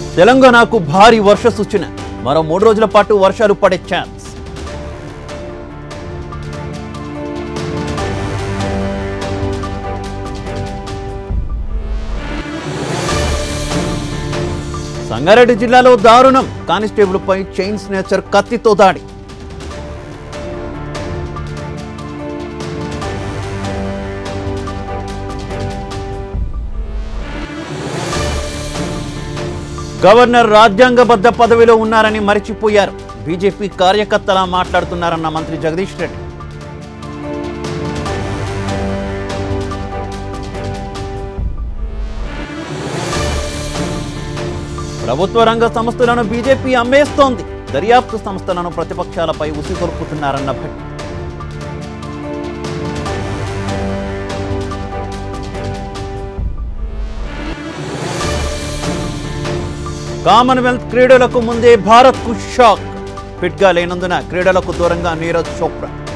తెలంగాణకు భారీ వర్ష సూచన మరో మూడు రోజుల పాటు వర్షాలు పడే ఛాన్స్ సంగారెడ్డి జిల్లాలో దారుణం కానిస్టేబుల్ పై చైన్ స్నేచర్ కత్తితో దాడి గవర్నర్ రాజ్యాంగబద్ధ పదవిలో ఉన్నారని మరిచిపోయారు బీజేపీ కార్యకర్తలా మాట్లాడుతున్నారన్న మంత్రి జగదీష్ రెడ్డి ప్రభుత్వ రంగ సంస్థలను బీజేపీ అమ్మేస్తోంది దర్యాప్తు సంస్థలను ప్రతిపక్షాలపై ఉసిగొల్పుతున్నారన్న భట్టి కామన్వెల్త్ క్రీడలకు ముందే భారత్కు షాక్ ఫిట్గా లేనందున క్రీడలకు దూరంగా నీరజ్ చోప్రా